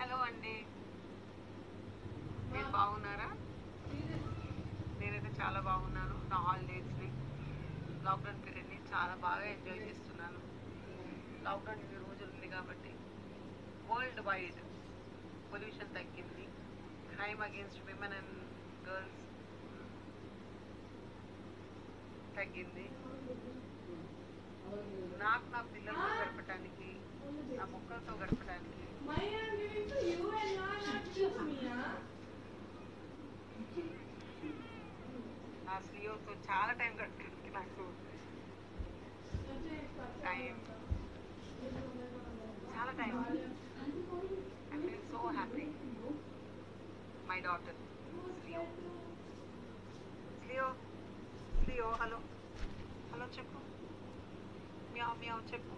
Hello అండి మీరు బాగున్నారా నేనైతే చాలా బాగున్నాను నా హాలిడేస్ని లాక్డౌన్ పీరియడ్ని చాలా బాగా ఎంజాయ్ చేస్తున్నాను లాక్డౌన్ ఇన్ని రోజులు ఉంది కాబట్టి వరల్డ్ వైడ్ పొల్యూషన్ తగ్గింది crime against women and girls తగ్గింది నాకు నా పిల్లలతో గడపడానికి నా మొక్కలతో గడపడానికి Maya, I'm giving to you and not, not just me, huh? నా స్లీవ్తో చాలా టైం గడపడానికి నాకు టైం చాలా time I feel so happy my daughter స్లియో స్లియో స్లియో హలో హలో చెప్పు మ్యావ్ మ్యావ్ చెప్పు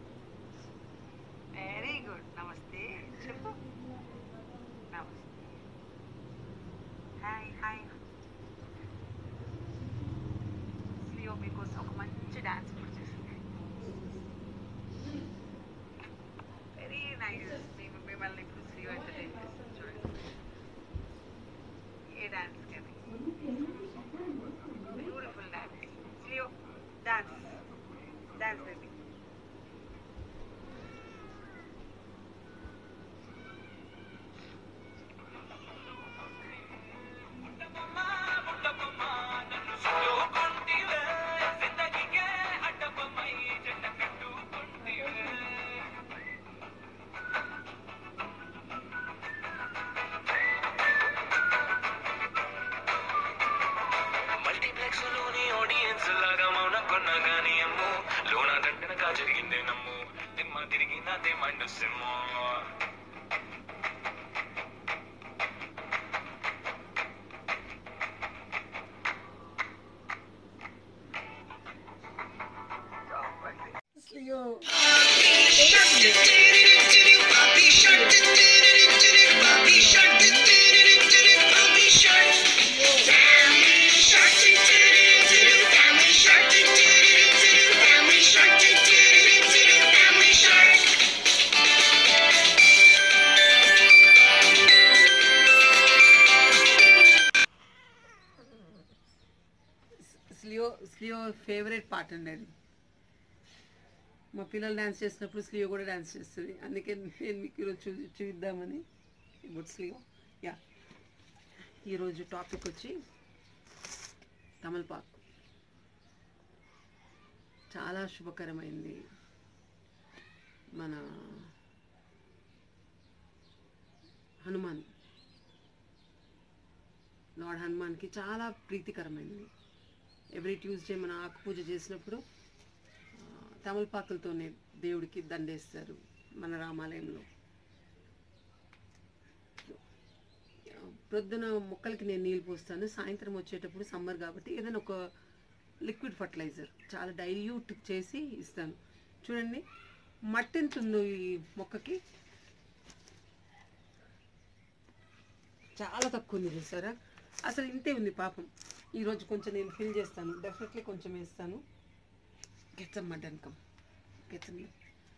వెరీ గుడ్ నమస్తే చెప్పు నమస్తే హాయ్ హాయ్ స్లియో మీకోసం ఒక మంచి డాన్స్ ఇప్పుడు చేసింది వెరీ నైస్ మేము మిమ్మల్ని ఇప్పుడు స్లియో ఎంటర్టైన్ చేస్తాం చూడండి ఏ డాన్స్ కానీ బ్యూటిఫుల్ డాన్స్ స్లియో డాన్స్ డాన్స్ బేబీ మల్టీప్లెక్స్ లోని ఆడియన్స్ లాగా మౌన కొన్న గాని అమ్ము లోన దండనగా జరిగిందే నమ్ము దిమ్మ తిరిగి నాదే మైండ్ సిమ్ము స్లియో స్లియో స్లియో ఫేవరెట్ పాట అండి అది మా పిల్లలు డ్యాన్స్ చేసినప్పుడు స్లియో కూడా డ్యాన్స్ చేస్తుంది అందుకే నేను మీకు ఈరోజు చూ చూద్దామని ఇప్పుడు స్లియో యా ఈరోజు టాపిక్ వచ్చి తమలపాకు చాలా శుభకరమైంది మన హనుమాన్ లార్డ్ హనుమాన్కి చాలా ప్రీతికరమైనది ఎవ్రీ ట్యూస్డే మన ఆకు పూజ చేసినప్పుడు ఆ, తమలపాకులతోనే దేవుడికి దండేస్తారు మన రామాలయంలో ప్రొద్దున మొక్కలకి నేను నీళ్ళు పోస్తాను సాయంత్రం వచ్చేటప్పుడు సమ్మర్ కాబట్టి ఏదైనా ఒక లిక్విడ్ ఫర్టిలైజర్ చాలా డైల్యూట్ చేసి ఇస్తాను చూడండి మట్టి ఎంత ఉందో ఈ మొక్కకి చాలా తక్కువ ఉంది చూసారా అసలు ఇంతే ఉంది పాపం ఈరోజు కొంచెం నేను ఫిల్ చేస్తాను డెఫినెట్లీ కొంచెం వేస్తాను get some mutton come get some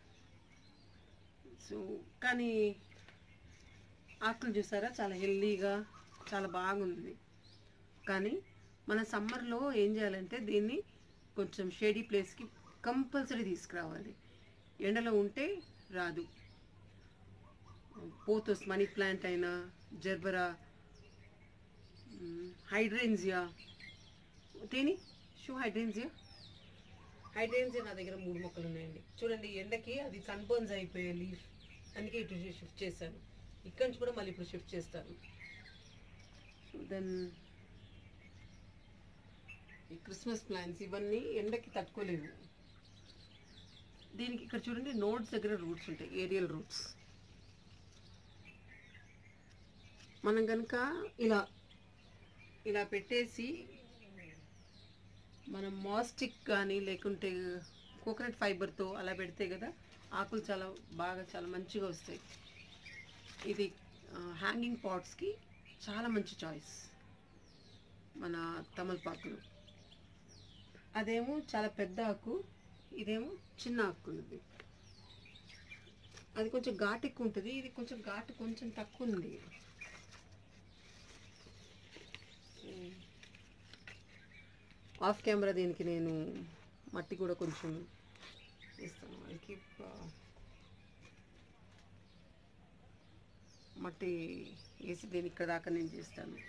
so కానీ ఆకులు చూసారా చాలా హెల్దీగా చాలా బాగుంది కానీ మన సమ్మర్లో ఏం చేయాలంటే దీన్ని కొంచెం షేడీ ప్లేస్కి కంపల్సరీ తీసుకురావాలి ఎండలో ఉంటే రాదు పోతోస్ మనీ ప్లాంట్ అయినా జర్బరా హైడ్రేన్జియా తేని షూ హైడ్రేన్జియా హైడ్రేన్జియా నా దగ్గర మూడు మొక్కలు ఉన్నాయండి చూడండి ఎండకి అది సన్బర్న్స్ అయిపోయే లీఫ్ అందుకే ఇటు షిఫ్ట్ చేశాను ఇక్కడి నుంచి కూడా మళ్ళీ ఇప్పుడు షిఫ్ట్ చేస్తాను దెన్ ఈ క్రిస్మస్ ప్లాంట్స్ ఇవన్నీ ఎండకి తట్టుకోలేవు దీనికి ఇక్కడ చూడండి నోడ్స్ దగ్గర రూట్స్ ఉంటాయి ఏరియల్ రూట్స్ మనం కనుక ఇలా ఇలా పెట్టేసి మనం మాస్టిక్ కానీ లేకుంటే కోకోనట్ ఫైబర్తో అలా పెడితే కదా ఆకులు చాలా బాగా చాలా మంచిగా వస్తాయి ఇది హ్యాంగింగ్ పాట్స్కి చాలా మంచి చాయిస్ మన తమలపాకులు అదేమో చాలా పెద్ద ఆకు ఇదేమో చిన్న ఆకు ఇది అది కొంచెం ఘాటు ఎక్కువ ఉంటుంది ఇది కొంచెం ఘాటు కొంచెం తక్కువ ఉంది ఆఫ్ కెమెరా దీనికి నేను మట్టి కూడా కొంచెం ఇస్తాను ఐ కీప్ మట్టి వేసి దీని ఇక్కడ దాకా నేను చేస్తాను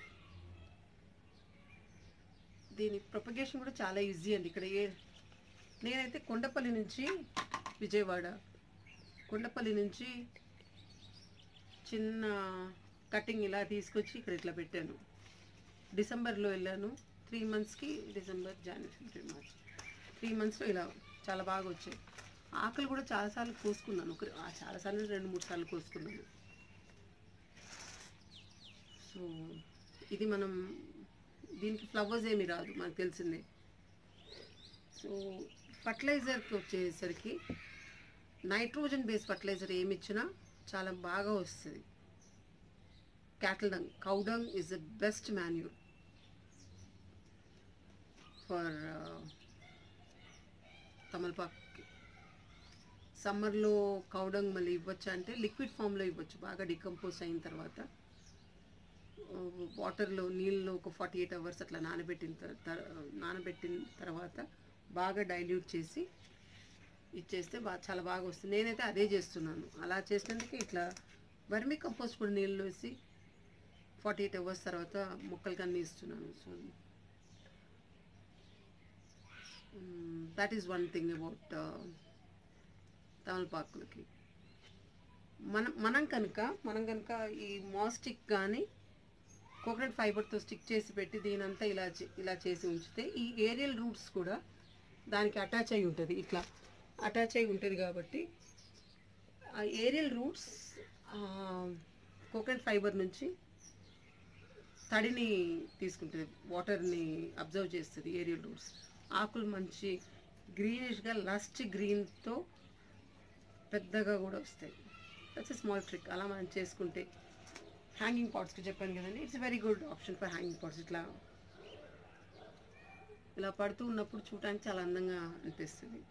దీని ప్రొపగేషన్ కూడా చాలా ఈజీ అండి ఇక్కడ ఏ నేనైతే కొండపల్లి నుంచి విజయవాడ కొండపల్లి నుంచి చిన్న కటింగ్ ఇలా తీసుకొచ్చి ఇక్కడ ఇట్లా పెట్టాను డిసెంబర్లో వెళ్ళాను త్రీ మంత్స్కి డిసెంబర్ జనవరి ఫిబ్రవరి మార్చ్ త్రీ మంత్స్లో ఇలా చాలా బాగా వచ్చాయి ఆకులు కూడా చాలాసార్లు కోసుకున్నాను ఒక ఆ చాలాసార్లు రెండు మూడు సార్లు కోసుకున్నాను సో ఇది మనం దీనికి ఫ్లవర్స్ ఏమి రాదు మనకు తెలిసిందే సో ఫర్టిలైజర్కి వచ్చేసరికి నైట్రోజన్ బేస్ ఫర్టిలైజర్ ఏమి ఇచ్చినా చాలా బాగా వస్తుంది cattle dung cow dung is the best manure for తమలపాకుకి సమ్మర్లో కౌడంగ్ మళ్ళీ ఇవ్వచ్చు అంటే లిక్విడ్ ఫామ్లో ఇవ్వచ్చు బాగా డికంపోజ్ అయిన తర్వాత వాటర్లో నీళ్ళలో ఒక ఫార్టీ ఎయిట్ అవర్స్ అట్లా నానబెట్టిన తర్- తర్- నానబెట్టిన తర్వాత బాగా డైల్యూట్ చేసి ఇచ్చేస్తే బాగా చాలా బాగా వస్తుంది నేనైతే అదే చేస్తున్నాను అలా చేసినందుకే ఇట్లా వర్మి కంపోస్ట్ కూడా నీళ్ళు వేసి ఫార్టీ ఎయిట్ అవర్స్ తర్వాత మొక్కలకి అన్నీ ఇస్తున్నాను so that is one thing about తమలపాకులకి మనం మనం కనుక మనం కనుక ఈ మాస్టిక్ కానీ కోకోనట్ ఫైబర్తో స్టిక్ చేసి పెట్టి దీనంతా ఇలా చే- ఇలా చేసి ఉంచితే ఈ ఏరియల్ రూట్స్ కూడా దానికి అటాచ్ అయి ఉంటుంది ఇట్లా అటాచ్ అయి ఉంటుంది కాబట్టి ఆ ఏరియల్ రూట్స్ కోకోనట్ ఫైబర్ నుంచి తడిని తీసుకుంటుంది వాటర్ని అబ్జర్వ్ చేస్తుంది ఏరియల్ రూట్స్ ఆకులు మంచి గ్రీనిష్గా లస్ట్ గ్రీన్తో పెద్దగా కూడా వస్తాయి దట్స్ స్మాల్ ట్రిక్ అలా మనం చేసుకుంటే హ్యాంగింగ్ పాట్స్కి చెప్పాను కదండి it's very good option for hanging pots ఇట్లా ఇలా పడుతూ ఉన్నప్పుడు చూడటానికి చాలా అందంగా అనిపిస్తుంది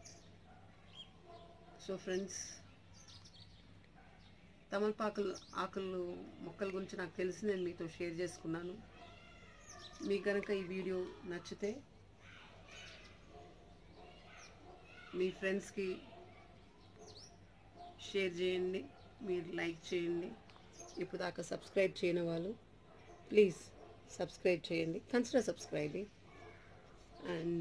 సో ఫ్రెండ్స్ తమలపాకులు ఆకులు మొక్కల గురించి నాకు తెలిసి నేను మీతో షేర్ చేసుకున్నాను మీకు కనుక ఈ వీడియో నచ్చితే మీ ఫ్రెండ్స్కి షేర్ చేయండి మీరు లైక్ చేయండి ఇప్పుడు దాకా సబ్స్క్రైబ్ చేయని వాళ్ళు ప్లీజ్ సబ్స్క్రైబ్ చేయండి consider subscribing and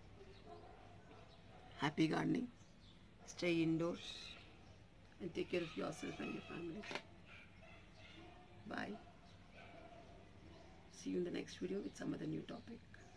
happy gardening stay indoors and take care of yourself and your family. Bye. See you in the next video with some other new topic.